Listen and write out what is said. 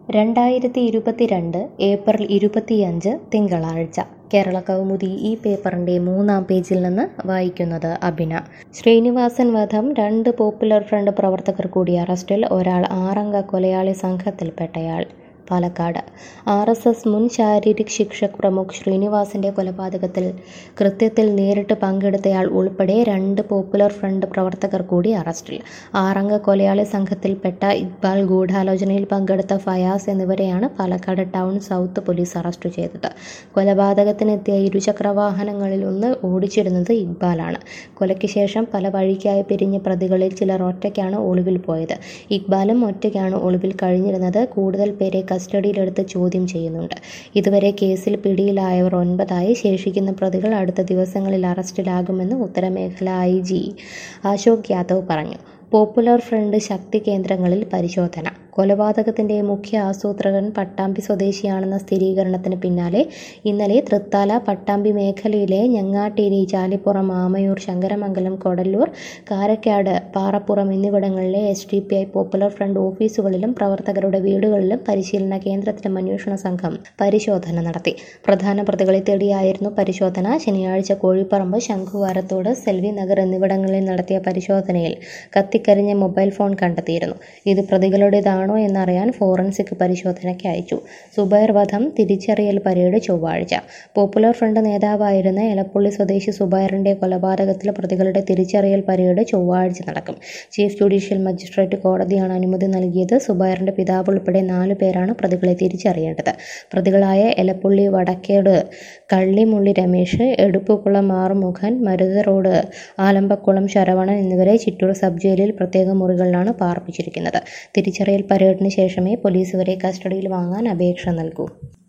രണ്ടായിരത്തി ഇരുപത്തിരണ്ട് ഏപ്രിൽ ഇരുപത്തിയഞ്ച് തിങ്കളാഴ്ച കേരള കൗമുദി ഈ പേപ്പറിൻ്റെ മൂന്നാം പേജിൽ നിന്ന് വായിക്കുന്നത് അബിന ശ്രീനിവാസൻ വധം രണ്ട് പോപ്പുലർ ഫ്രണ്ട് പ്രവർത്തകർ കൂടി അറസ്റ്റിൽ ഒരാൾ ആറംഗ കൊലയാളി സംഘത്തിൽപ്പെട്ടയാൾ പാലക്കാട് ആർ എസ് എസ് മുൻ ശാരീരിക് ശിക്ഷക് പ്രമുഖ് ശ്രീനിവാസിന്റെ കൊലപാതകത്തിൽ കൃത്യത്തിൽ നേരിട്ട് പങ്കെടുത്തയാൾ ഉൾപ്പെടെ രണ്ട് പോപ്പുലർ ഫ്രണ്ട് പ്രവർത്തകർ കൂടി അറസ്റ്റിൽ ആറംഗ കൊലയാളി സംഘത്തിൽപ്പെട്ട ഇക്ബാൽ ഗൂഢാലോചനയിൽ പങ്കെടുത്ത ഫയാസ് എന്നിവരെയാണ് Palakkad town south police arrest ചെയ്തത് കൊലപാതകത്തിനെത്തിയ ഇരുചക്രവാഹനങ്ങളിൽ ഒന്ന് ഓടിച്ചിരുന്നത് ഇക്ബാലാണ് കൊലയ്ക്ക് ശേഷം പല വഴിക്കായി പിരിഞ്ഞ പ്രതികളിൽ ചിലർ ഒറ്റയ്ക്കാണ് ഒളിവിൽ പോയത് ഇക്ബാലും ഒറ്റയ്ക്കാണ് ഒളിവിൽ കഴിഞ്ഞിരുന്നത് കൂടുതൽ പേരെ കസ്റ്റഡിയിലെടുത്ത് ചോദ്യം ചെയ്യുന്നുണ്ട് ഇതുവരെ കേസിൽ പിടിയിലായവർ ഒൻപതായി ശേഷിക്കുന്ന പ്രതികൾ അടുത്ത ദിവസങ്ങളിൽ അറസ്റ്റിലാകുമെന്ന് ഉത്തരമേഖല ഐ ജി അശോക് യാദവ് പറഞ്ഞു പോപ്പുലർ ഫ്രണ്ട് ശക്തി കേന്ദ്രങ്ങളിൽ പരിശോധന കൊലപാതകത്തിന്റെ മുഖ്യ ആസൂത്രകൻ പട്ടാമ്പി സ്വദേശിയാണെന്ന സ്ഥിരീകരണത്തിന് പിന്നാലെ ഇന്നലെ തൃത്താല പട്ടാമ്പി മേഖലയിലെ ഞങ്ങാട്ടേരി ചാലിപ്പുറം ആമയൂർ ശങ്കരമംഗലം കൊടല്ലൂർ കാരക്കാട് പാറപ്പുറം എന്നിവിടങ്ങളിലെ S D P I Popular Front ഓഫീസുകളിലും പ്രവർത്തകരുടെ വീടുകളിലും പരിശീലന കേന്ദ്രത്തിലും അന്വേഷണ സംഘം പരിശോധന നടത്തി പ്രധാന പ്രതികളെ തേടിയായിരുന്നു പരിശോധന ശനിയാഴ്ച കോഴിപ്പറമ്പ് ശംഖുവാരത്തോട് സെൽവി നഗർ എന്നിവിടങ്ങളിൽ നടത്തിയ പരിശോധനയിൽ കത്തിക്കരിഞ്ഞ മൊബൈൽ ഫോൺ കണ്ടെത്തിയിരുന്നു ഇത് പ്രതികളുടേതാണോ എന്നറിയാൻ ഫോറൻസിക് പരിശോധനയ്ക്ക് അയച്ചു സുബൈർ വധം തിരിച്ചറിയൽ പരേഡ് ചൊവ്വാഴ്ച പോപ്പുലർ ഫ്രണ്ട് നേതാവായിരുന്ന എലപ്പുള്ളി സ്വദേശി സുബൈറിന്റെ കൊലപാതകത്തിൽ പ്രതികളുടെ തിരിച്ചറിയൽ പരേഡ് ചൊവ്വാഴ്ച നടക്കും ചീഫ് ജുഡീഷ്യൽ മജിസ്ട്രേറ്റ് കോടതിയാണ് അനുമതി നൽകിയത് സുബൈറിന്റെ പിതാവ് ഉൾപ്പെടെ നാലു പേരാണ് പ്രതികളെ തിരിച്ചറിയേണ്ടത് പ്രതികളായ എലപ്പുള്ളി വടക്കേട് കള്ളിമുള്ളി രമേശ് എടുപ്പുകുളം ആറുമുഖൻ മരുത റോഡ് ആലമ്പക്കുളം ശരവണൻ എന്നിവരെ ചിറ്റൂർ സബ് ജയിലിൽ പ്രത്യേക മുറികളിലാണ് പാർപ്പിച്ചിരിക്കുന്നത് തിരിച്ചറിയൽ പരേഡിന് ശേഷമേ പോലീസ് ഇവരെ കസ്റ്റഡിയിൽ വാങ്ങാൻ അപേക്ഷ നൽകൂ